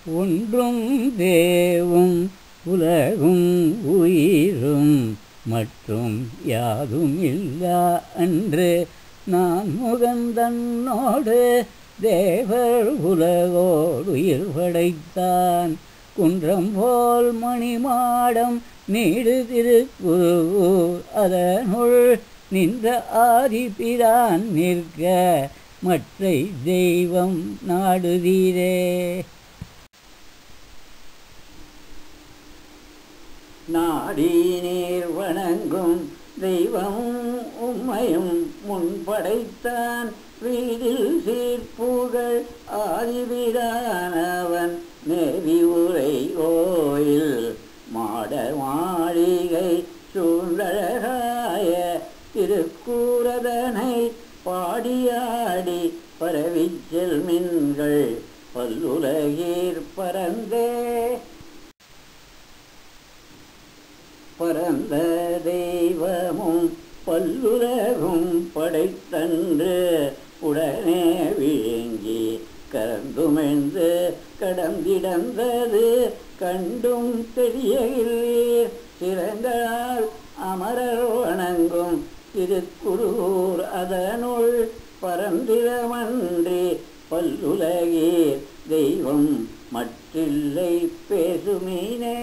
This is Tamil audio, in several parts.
ஒன்றும் தேவும் உலகும் உயிரும் மற்றும் யாதும் இல்லா அன்று நான் முகந்தன்னோடு தேவர் உலகோடு உயிர் படைத்தான் குன்றம் போல் மணிமாடம் நீடு திருக்குருகூர் அதனுள் நின்ற ஆதிபிரான் நிற்க மற்றை தெய்வம் நாடுதீரே நாடி நீர் வணங்கும் தெய்வம் உம்மையும் முன்படைத்தான் வீதில் சீர்ப்புகள் ஆதிபிரானவன் நேவி உரை கோயில் மாட மாளிகை சூழ்ந்தழகாய திருக்கூரதனை பாடியாடி பரவிச் செல்மின்கள் பல்லுலகீர் பரந்தே பரந்த தெய்வமும் பல்லுலகும் படைத்தன்று உடனே விழுங்கி கறந்துமென்று கடந்திடந்தது கண்டும் தெரியவில்லீர் சிறங்களால் அமரர் வணங்கும் திருக்குருகூர் அதனுள் பரந்திரமன்றி பல்லுலகீர் தெய்வம் மற்றில்லை பேசுமீனே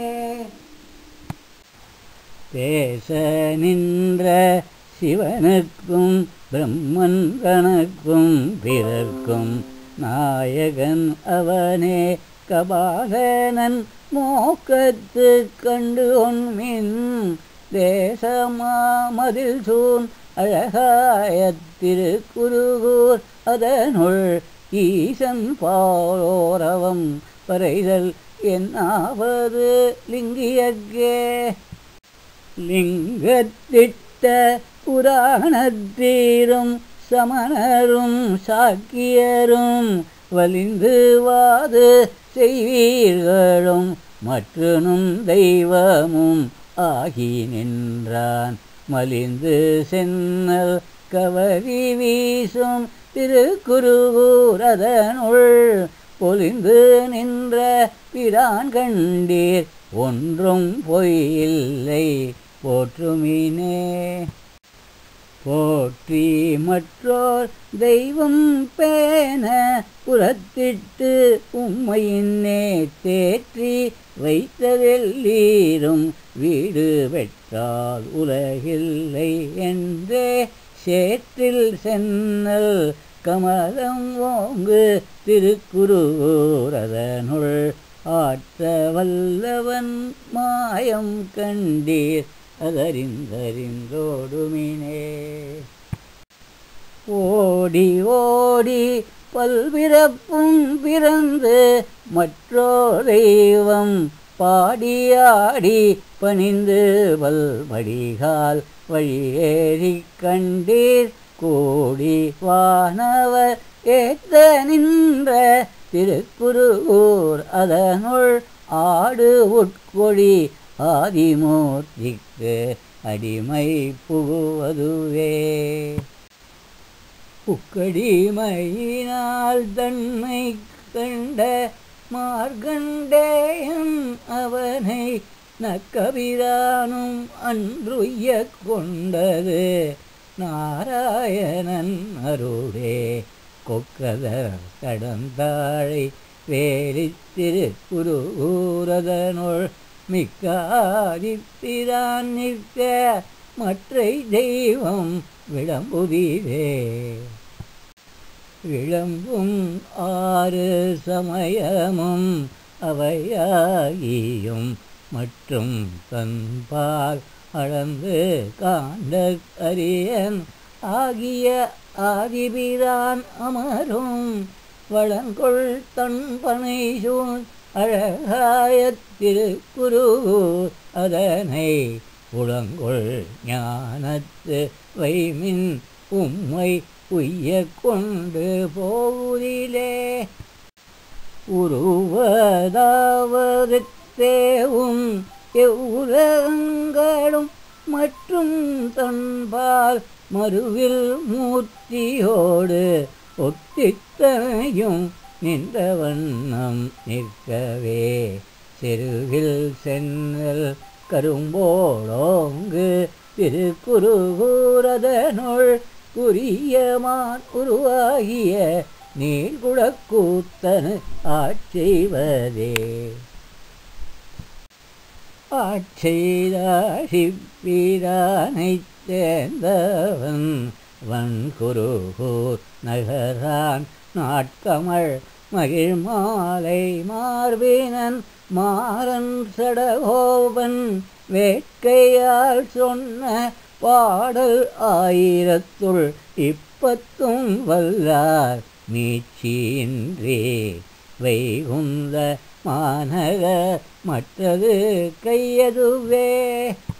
பேச நின்ற சிவனுக்கும் பிரம்மன் கணக்கும் பிறர்க்கும் நாயகன் அவனே கபாலனன் மோக்கத்து கண்டு ஒன்மின் தேசமாமதில் சூன் அழகாய திருக்குருகூர் அதனுள் ஈசன் பாரோரவம் பறைதல் என்னாவது லிங்கியக்கே லிங்கத்திட்ட புராணத்தீரும் சமணரும் சாக்கியரும் வலிந்து வாது செய்வீர்களும் மற்றனும் தெய்வமும் ஆகி நின்றான் மலிந்து சென்னல் கவரி வீசும் திருக்குருகூர் அதனுள் பொலிந்து நின்ற பிரான் கண்டீர் ஒன்றும் பொய்யில்லை போற்றுமினே போற்றி மற்றோர் தெய்வம் பேன புறத்திட்டு உம்மையின்னே தேற்றி வைத்ததெல்லீரும் வீடு பெற்றால் உலகில்லை என்றே சேற்றில் சென்னல் கமலம் ஓங்கு திருக்குருவூரதனுள் ஆற்ற வல்லவன் மாயம் கண்டீர் அதறிந்தறிந்தோடுமினே ஓடி ஓடி பல்பிறப்பும் பிறந்து மற்றோ தெய்வம் பாடியாடி பணிந்து பல்படிகால் வழியேறி கண்டீர் கோடி வானவர் ஏத்த நின்ற திருக்குருகூர் அதனுள் ஆடு உட்கொடி ஆதிமூர்த்திக்கு அடிமை புகுவதுவே புக்கடிமையினால் தன்னை கண்ட மார்கண்டேயன் அவனை நக்கபிரானும் அன்றுய்ய கொண்டது நாராயணன் அருளே கொக்கதர் கடந்தாழை வேலித்திரு குருகூரதனுள் மிக்க ஆதித்திரான் நிற்க மற்றை தெய்வம் விளம்புதிரே விளம்பும் ஆறு சமயமும் அவையாகியும் மற்றும் தன்பால் அளந்து காண்ட அரியன் ஆகிய ஆதிபிரான் அமரும் வளங்கொள் தன் பனை சூழ் அழகாய திருக்குரு அதனை உளங்கொள் ஞானத்து வைமின் உம்மை உய்ய கொண்டு போவதிலே உருவதாவது தேவும் எவ்வுலகங்களும் மற்றும் தன்பால் மறுவில் மூர்த்தியோடு ஒத்தித்தனையும் நின்ற வண்ணம் நிற்கவே செருவில் சென்னல் கரும்போடோங்கு திருக்குறுகூரதனுள் குறியமான் உருவாகிய நீள்குடக்கூத்தனு ஆட்செய்வதே ஆட்செய்தாழிப்பீரானைத் தேர்ந்தவன் வன்குருகூர் நகரான் நாட்கமள் மகிழ் மாலை மார்பினன் மாறன் சடகோபன் வேட்கையால் சொன்ன பாடல் ஆயிரத்துள் இப்பத்தும் வல்லார் மீட்சியின்றி வைகுந்த மாநக மற்றது கையதுவே